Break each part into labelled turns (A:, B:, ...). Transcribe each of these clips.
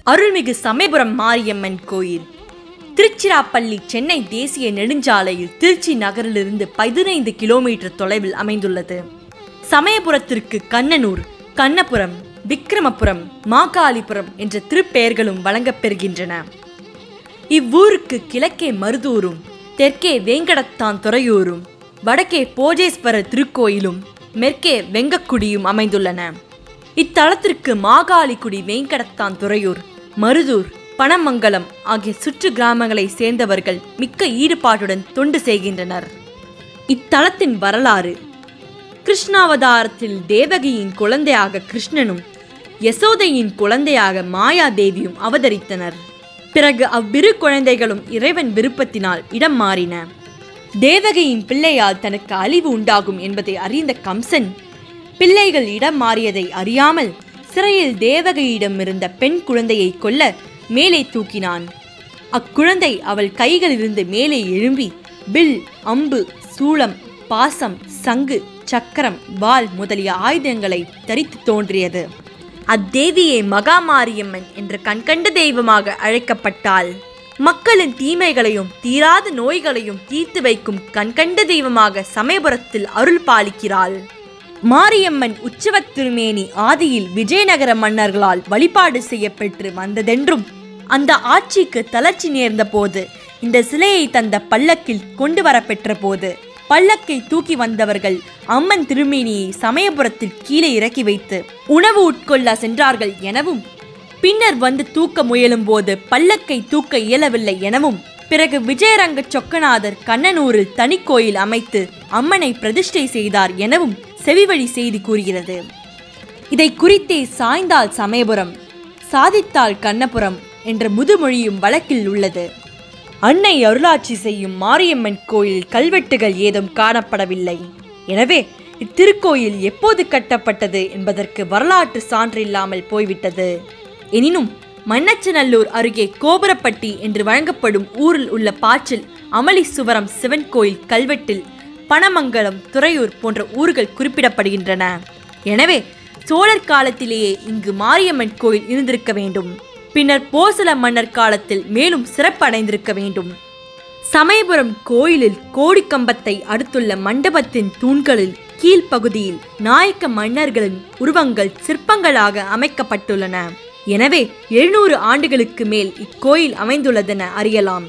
A: அருள்மிகு சமயபுரம் மாரியம்மன் கோயில் திருச்சிராப்பள்ளி சென்னை தேசிய நெடுஞ்சாலையில் திருச்சி நகரிலிருந்து பதினைந்து கிலோமீட்டர் தொலைவில் அமைந்துள்ளது சமயபுரத்திற்கு கண்ணனூர் கண்ணபுரம் விக்கிரமபுரம் மாகாளிபுரம் என்ற திருப்பெயர்களும் வழங்கப்பெறுகின்றன இவ்வூருக்கு கிழக்கே மருதூரும் தெற்கே வேங்கடத்தான் துறையூரும் வடக்கே போஜேஸ்வரர் திருக்கோயிலும் மேற்கே வெங்கக்குடியும் அமைந்துள்ளன இத்தலத்திற்கு மாகாளிக்குடி வேங்கடத்தான் துறையூர் மருதூர் பனமங்கலம் ஆகிய சுற்று கிராமங்களைச் சேர்ந்தவர்கள் மிக்க ஈடுபாட்டுடன் தொண்டு செய்கின்றனர் இத்தலத்தின் வரலாறு கிருஷ்ணாவதாரத்தில் தேவகியின் குழந்தையாக கிருஷ்ணனும் யசோதையின் குழந்தையாக மாயாதேவியும் அவதரித்தனர் பிறகு அவ்விரு குழந்தைகளும் இறைவன் விருப்பத்தினால் இடம் மாறின தேவகியின் பிள்ளையால் தனக்கு அழிவு உண்டாகும் என்பதை அறிந்த கம்சன் பிள்ளைகள் இடம் மாறியதை அறியாமல் சிறையில் தேவகியிடம் இருந்த பெண் குழந்தையை கொல்ல மேலே தூக்கினான் அக்குழந்தை அவள் கைகளிலிருந்து மேலே எழும்பி வில் அம்பு சூளம் பாசம் சங்கு சக்கரம் வாள் முதலிய ஆயுதங்களை தரித்து தோன்றியது அத்தேவியே மகாமாரியம்மன் என்ற கண்கண்ட தெய்வமாக அழைக்கப்பட்டாள் மக்களின் தீமைகளையும் தீராத நோய்களையும் தீர்த்து வைக்கும் கண்கண்ட தெய்வமாக சமயபுரத்தில் அருள் பாலிக்கிறாள் மாரியம்மன் உற்சவத் திருமேனி ஆதியில் விஜயநகர மன்னர்களால் வழிபாடு செய்யப்பெற்று வந்ததென்றும் அந்த ஆட்சிக்கு தளர்ச்சி நேர்ந்த போது இந்த சிலையை தந்த பல்லக்கில் கொண்டு வரப்பெற்ற போது பல்லக்கை தூக்கி வந்தவர்கள் அம்மன் திருமேனியை சமயபுரத்தில் கீழே இறக்கி வைத்து உணவு உட்கொள்ள சென்றார்கள் எனவும் பின்னர் வந்து தூக்க முயலும் போது பல்லக்கை தூக்க இயலவில்லை எனவும் பிறகு விஜயரங்க சொக்கநாதர் கண்ணனூரில் தனிக்கோயில் அமைத்து அம்மனை பிரதிஷ்டை செய்தார் எனவும் செவிவழி செய்தி கூறுகிறது இதை குறித்தே சாய்ந்தால் சமயபுரம் சாதித்தால் கண்ணபுரம் என்ற முதுமொழியும் வழக்கில் உள்ளது அன்னை அருளாட்சி செய்யும் மாரியம்மன் கோயில் கல்வெட்டுகள் ஏதும் காணப்படவில்லை எனவே இத்திருக்கோயில் எப்போது கட்டப்பட்டது என்பதற்கு வரலாற்று சான்று இல்லாமல் போய்விட்டது எனினும் மண்ணச்சநல்லூர் அருகே கோபுரப்பட்டி என்று வழங்கப்படும் ஊரில் உள்ள பாச்சில் அமளிசுவரம் சிவன் கோயில் கல்வெட்டில் பனமங்கலம் துறையூர் போன்ற ஊர்கள் குறிப்பிடப்படுகின்றன எனவே சோழர் காலத்திலேயே இங்கு மாரியம்மன் கோயில் இருந்திருக்க வேண்டும் பின்னர் போசல மன்னர் காலத்தில் மேலும் சிறப்படைந்திருக்க வேண்டும் சமயபுரம் கோயிலில் கோடிக்கம்பத்தை அடுத்துள்ள மண்டபத்தின் தூண்களில் கீழ்ப்பகுதியில் நாயக்க மன்னர்களின் உருவங்கள் சிற்பங்களாக அமைக்கப்பட்டுள்ளன எனவே எழுநூறு ஆண்டுகளுக்கு மேல் இக்கோயில் அமைந்துள்ளதென அறியலாம்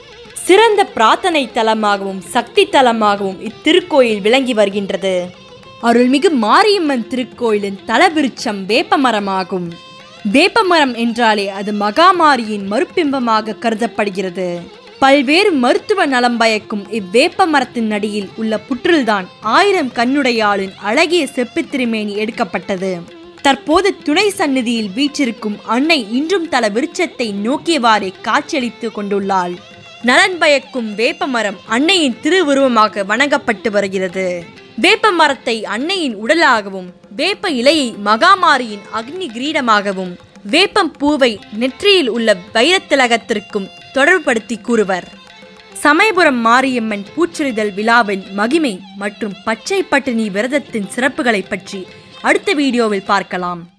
A: சிறந்த பிரார்த்தனை தலமாகவும் சக்தி தலமாகவும் இத்திருக்கோயில் விளங்கி வருகின்றது அருள்மிகு மாரியம்மன் திருக்கோயிலின் தலவிருட்சம் வேப்பமரமாகும் வேப்பமரம் என்றாலே அது மகாமாரியின் மறுபிம்பமாக கருதப்படுகிறது பல்வேறு மருத்துவ நலம் பயக்கும் இவ்வேப்ப மரத்தின் அடியில் உள்ள புற்றில்தான் ஆயிரம் கண்ணுடையாளின் அழகிய செப்புத் திருமேனி எடுக்கப்பட்டது தற்போது துணை சந்நிதியில் வீற்றிருக்கும் அன்னை இன்றும் தல விருட்சத்தை நோக்கியவாறே காட்சியளித்து கொண்டுள்ளாள் நலன் பயக்கும் வேப்பமரம் அன்னையின் திருவுருவமாக வணங்கப்பட்டு வருகிறது வேப்ப மரத்தை அன்னையின் உடலாகவும் வேப்ப இலையை மகாமாரியின் அக்னி கிரீடமாகவும் வேப்பம் பூவை நெற்றியில் உள்ள வைரத்திலகத்திற்கும் தொடர்புபடுத்தி கூறுவர் சமயபுரம் மாரியம்மன் பூச்சொரிதல் விழாவின் மகிமை மற்றும் பச்சை பட்டினி விரதத்தின் சிறப்புகளை பற்றி அடுத்த வீடியோவில் பார்க்கலாம்